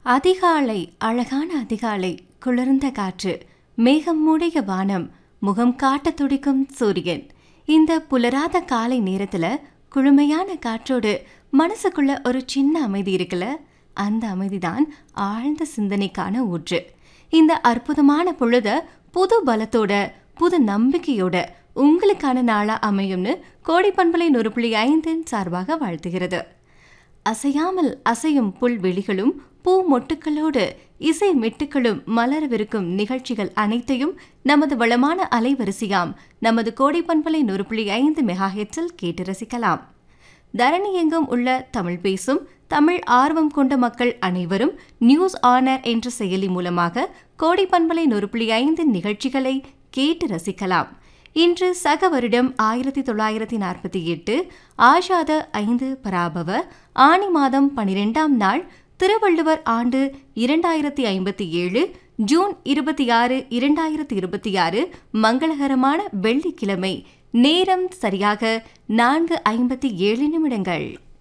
அதிகாலை அழகான அதிகாலை குளிர்ந்த காற்று மேகம் மூடிய வானம் முகம் காட்டத் துடிக்கும் சூரியன் இந்த புலராத காலை நேரத்துல குளுமையான காற்றோடு மனசுக்குள்ள ஒரு சின்ன அமைதி இருக்குல்ல அந்த அமைதிதான் ஆழ்ந்த சிந்தனைக்கான ஊற்று இந்த அற்புதமான பொழுத புது பலத்தோட புது நம்பிக்கையோட உங்களுக்கான நாளா அமையும்னு கோடி பண்பலை நூறு புள்ளி ஐந்தின் சார்பாக வாழ்த்துகிறது அசையாமல் அசையும் புல்வெளிகளும் பூ மொட்டுக்களோடு இசை மெட்டுக்களும் மலரவிருக்கும் நிகழ்ச்சிகள் அனைத்தையும் நமது வளமான அலைவரிசையாம் நமது கோடை பண்பலை நூறு புள்ளி ஐந்து மெகா ஹெட்ஸில் கேட்டு ரசிக்கலாம் தரணி எங்கும் உள்ள தமிழ் பேசும் தமிழ் ஆர்வம் கொண்ட மக்கள் அனைவரும் நியூஸ் ஆனர் என்ற செயலி மூலமாக கோடை பண்பலை நூறு புள்ளி ஐந்து நிகழ்ச்சிகளை கேட்டு ரசிக்கலாம் இன்று சக வருடம் ஆயிரத்தி தொள்ளாயிரத்தி நாற்பத்தி எட்டு ஆஷாத ஐந்து பராபவ ஆனி மாதம் பனிரெண்டாம் நாள் திருவள்ளுவர் ஆண்டு இரண்டாயிரத்தி ஐம்பத்தி ஏழு ஜூன் இருபத்தி ஆறு இரண்டாயிரத்தி இருபத்தி ஆறு மங்களகரமான வெள்ளிக்கிழமை நேரம் சரியாக நான்கு ஐம்பத்தி ஏழு நிமிடங்கள்